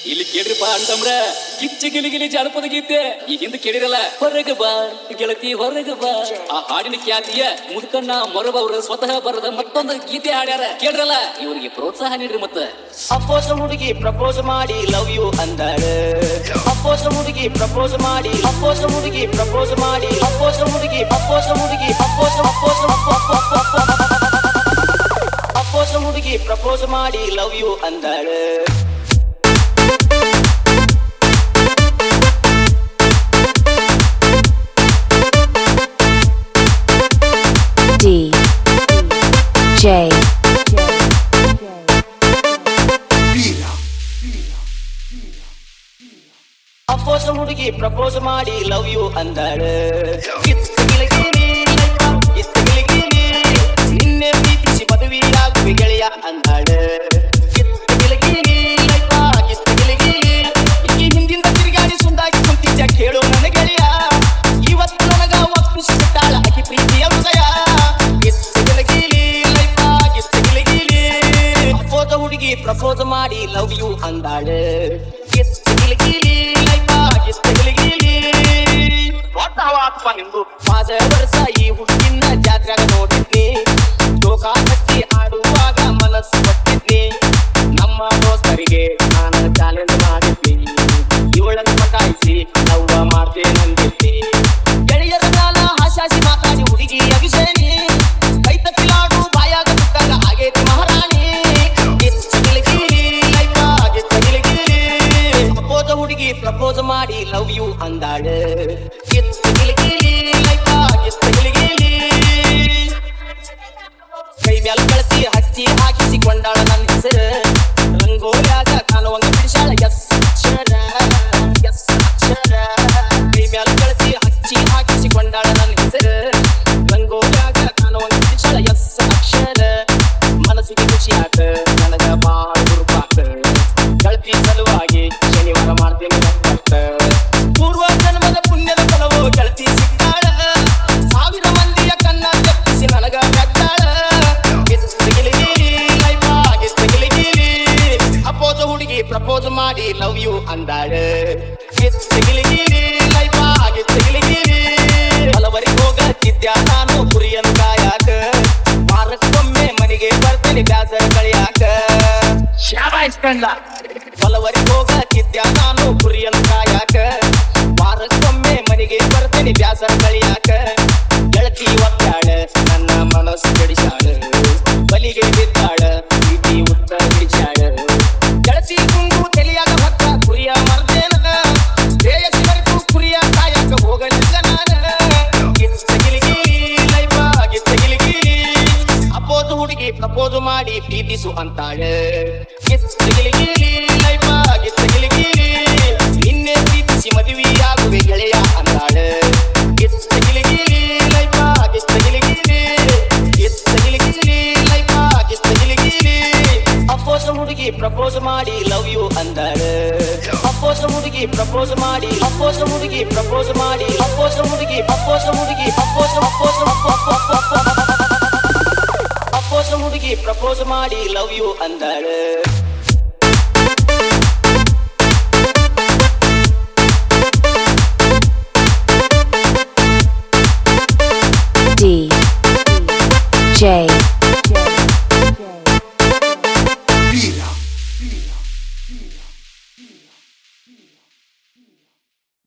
ಇಲ್ಲಿ ಕೇಳ್ರಿಪ್ಪ ಅಂತಂದ್ರ ಕಿಚ್ಚ ಗಿಲಿಗಿಲಿ ಜಾನಪದ ಗೀತೆ ಈ ಹಿಂದೆ ಕೇಳಿರಲ್ಲ ಹೊರಗೆ ಬಾ ಗೆಳತಿ ಹೊರಗೆ ಬಾ ಆ ಹಾಡಿನ ಖ್ಯಾತಿಯ ಮುದ್ಕಣ್ಣ ಮೊರಬ ಅವರು ಸ್ವತಃ ಬರದ ಮತ್ತೊಂದು ಗೀತೆ ಹಾಡ್ಯಾರ ಕೇಳ್ರಲ್ಲ ಇವರಿಗೆ ಪ್ರೋತ್ಸಾಹ ನೀಡ್ರಿ ಮತ್ತ ಅಪ್ಪೋಸ ಹುಡುಗಿ ಪ್ರಪೋಸ್ ಮಾಡಿ ಲವ್ ಯು ಅಂದಾಳ ಅಪ್ಪೋಸ ಹುಡುಗಿ ಪ್ರಪೋಸ್ ಮಾಡಿ ಅಪ್ಪೋಸ ಹುಡುಗಿ ಪ್ರಪೋಸ್ ಮಾಡಿ ಅಪ್ಪೋಸ ಹುಡುಗಿ ಅಪ್ಪೋಸ ಹುಡುಗಿ ಅಪ್ಪೋಸ ಅಪ್ಪೋಸ ಅಪ್ಪ ಅಪ್ಪ ಅಪ್ಪ ಅಪ್ಪ. ಅಪ್ಪೋಸ ಹುಡುಗಿ ಪ್ರಪೋಸ್ ಮಾಡಿ ಲವ್ ಯು ಅಂದಾಳ D J ಅಪ್ಪೋಸ ಹುಡುಗಿ ಪ್ರಪೋಸ್ ಮಾಡಿ ಲವ್ ಯು ಅಂದಾಳ ಕಿತ್ತು ಗಿಲಗಿಲಿ, ಕಿತ್ತು ಗಿಲಗಿಲಿ, ನಿನ್ನೆ ಪ್ರೀತಿಸಿ ಮದುವೆಯಾಗುವೆ ಗೆಳೆಯ ಅಂದಾಳ ಕಿತ್ತು ಗಿಲಗಿಲಿ, ಲೈಫಾ, ಕಿತ್ತು ಗಿಲಗಿಲಿ, ಈಕಿ ಹಿಂದಿಂದ ತಿರುಗಾಡಿ ಸುಂದಾಗಿ ಕುಂತಿದ್ದ ಕೇಳು ನನ್ನ ಗೆಳೆಯ ಇವತ್ತು ನನಗ ಒಪ್ಪಿಸಿಬಿಟ್ಟಾಳ ಆಕಿ ಪ್ರೀತಿಯ ಹೃದಯ ಕಿತ್ತು ಗಿಲಗಿಲಿ, ಲೈಫಾ, ಕಿತ್ತು ಗಿಲಗಿಲಿ, ಅಪ್ಪೋಸ ಹುಡುಗಿ ಪ್ರಪೋಸ್ ಮಾಡಿ ಲವ್ ಯು ಅಂದಾಳ ಕಿತ್ತು ಗಿಲಗಿಲಿ, ಲೈಫಾ, ಕಿತ್ತು ಗಿಲಗಿಲಿ. ನಿಂದು ಪಾದ ವರ್ಷ ಈ ಹುಡುಗಿನ ಜಾತ್ರೆಗ ನೋಡಿದ್ನಿ ಲೋಕ ಕಟ್ಟಿ ಆಡುವಾಗ ಮನಸ್ಸು ಕೊಟ್ಟಿದ್ನಿ ನಮ್ಮ ದೋಸ್ತರಿಗೆ ನಾನು ಚಾಲೆಂಜ್ ಮಾಡಿದ್ನಿ ಇವಳನ್ನು ಪಟಾಯಿಸಿ ಲವ್ವ ಮಾಡ್ತೇನಂದಿದ್ನಿ ಗೆಳೆಯರ ಮ್ಯಾಲ ಹಾಸಾಸಿ ಮಾತಾಡಿ ಹುಡುಗಿ ಅಭಿಷೇನಿ ಕೈ ತಪ್ಪಿಲಾಡು ಬಾಯಾಗ ಬಿಟ್ಟಾಗ ಆಗೇತಿ ಮಹಾರಾಣಿ ಗಿಚ್ಚ ಗಿಲಿಗಿಲಿ, ಲೈಫ ಗಿಚ್ಚ ಗಿಲಿಗಿಲಿ. ಪ್ರಪೋಸ ಹುಡುಗಿ ಪ್ರಪೋಸ್ ಮಾಡಿ ಲವ್ ಯು ಅಂದಾಳ ಗಿಚ್ಚ ಗಿಲಿಗಿಲಿ, ಲೈಫ ಗಿಚ್ಚ ಗಿಲಿಗಿಲಿ. ಕೈ ಮ್ಯಾಲ ಕಳಿಸಿ ಹಚ್ಚಿ ಹಾಕಿಸಿಕೊಂಡಾಳ ನನ್ನ ಹೆಸರು ರಂಗೋಲ್ಯಾಗ ಕಾಣುವಂಗ ಬಿಡಿಸಾಳ ಎಸ್ ಅಕ್ಷರ ಎಸ್ ಅಕ್ಷರ ಕೈ ಮ್ಯಾಲ ಕಳಿಸಿ ಹಚ್ಚಿ ಹಾಕಿಸಿಕೊಂಡಾಳ ನನ್ನ ಹೆಸರು ರಂಗೋಲ್ಯಾಗ ಕಾಣುವಂಗ ಬಿಡಿಸಾಳ ಎಸ್ ಅಕ್ಷರ ಮನಸ್ಸಿಗೆ ಖುಷಿ ಆತ ನನಗ ಬಾಳ ಗುರುಪಾತ ಗಳತಿ ಸಲುವಾಗಿ ಶನಿವಾರ ಮಾಡ್ತೇನೆ ಒಪ್ಪತ್ತ. ಪೂರ್ವ ಜನ್ಮದ ಪುಣ್ಯದ ಫಲವು ಗೆಳತಿ ಸಿಕ್ಕಾಳ ಸಾವಿರ ಮಂದಿಯ ಕಣ್ಣ ತೆಪ್ಪಿಸಿ ನನಗ ಬೆತ್ತಾಳ ಗಿಲಿಗಿಲಿ, ಲೈಫ ಗಿಲಿಗಿಲಿ. ಅಪ್ಪೋಸ ಹುಡುಗಿ ಪ್ರಪೋಸ್ ಮಾಡಿ ಲವ್ ಯು ಅಂದಾಳ ಗಿಲಿಗಿಲಿ, ಲೈಫ ಗಿಲಿಗಿಲಿ. ಹಲವರಿಗೆ ಹೋಗತ್ತಿದ್ದ ನಾನು ಕುರಿಯನ್ನು ಕಾಯಾಕ ವಾರಕ್ಕೊಮ್ಮೆ ಮನೆಗೆ ಬರ್ತೇನೆ ಬ್ಯಾಸರ ಕಳಿಯಾಕ ಹೊಲವರಿಗೆ ಹೋಗತ್ತಿದ್ದ ನಾನು ಕುರಿಯನ್ನು ಕಾಯಾಕ ವಾರಕ್ಕೊಮ್ಮೆ ಮನೆಗೆ ಬರ್ತೇನೆ ಬ್ಯಾಸರ ಕಳಿಯಾಕ ಗೆಳತಿ ಒತ್ತಾಳ ನನ್ನ ಮನಸ್ಸು ಕೆಡಿಸಾಳ ಬಲಿಗೆ ಬಿದ್ದಾಳ ಪ್ರೀತಿ ಉತ್ತ ಹಿಡಿಸಾಳ ಗೆಳತಿ ಗುಂಗು ತಲೆಯಾಗ ಹೊತ್ತ ಕುರಿಯ ಮರ್ದೇನ ಶ್ರೇಯಸ್ಸಿವರೆಗೂ ಕುರಿಯ ಕಾಯಕ ಹೋಗಲಿಲ್ಲ ನಾನು ಗಿಚ್ಚ ಗಿಲಿಗಿಲಿ, ಲೈಫ ಗಿಚ್ಚ ಗಿಲಿಗಿಲಿ. ಅಪ್ಪೋದು ಹುಡುಗಿ ಪ್ರಪೋಸ್ ಮಾಡಿ ಪ್ರೀತಿಸು ಅಂತಾಳ ಗಿಚ್ಚ ಗಿಲಿಗಿಲಿ, ಲೈಫ ಗಿಚ್ಚ ಗಿಲಿಗಿಲಿ. ನಿನ್ನೆ ಪ್ರೀತಿಸಿ ಮದುವೆಯಾಗುವೆ ಗೆಳೆಯ ಅಂತಾಳ ಗಿಚ್ಚ ಗಿಲಿಗಿಲಿ, ಲೈಫ ಗಿಚ್ಚ ಗಿಲಿಗಿಲಿ. ಗಿಚ್ಚ ಗಿಲಿಗಿಲಿ, ಲೈಫ ಗಿಚ್ಚ ಗಿಲಿಗಿಲಿ. ಅಪ್ಪೋಸ ಹುಡುಗಿ ಪ್ರಪೋಸ್ ಮಾಡಿ ಲವ್ ಯು ಅಂದಾಳ ಅಪ್ಪೋಸ ಹುಡುಗಿ ಪ್ರಪೋಸ್ ಮಾಡಿ ಅಪ್ಪೋಸ ಹುಡುಗಿ ಪ್ರಪೋಸ್ ಮಾಡಿ ಅಪ್ಪೋಸ ಹುಡುಗಿ ಅಪ್ಪೋಸ ಹುಡುಗಿ ಅಪ್ಪೋಸ ಅಪ್ಪೋಸ ಅಪ್ಪ ಅಪ್ಪ ಅಪ್ಪ ಅಪ್ಪ. ಅಪ್ಪೋಸ ಹುಡುಗಿ ಪ್ರಪೋಸ್ ಮಾಡಿ ಲವ್ ಯು ಅಂದಾಳ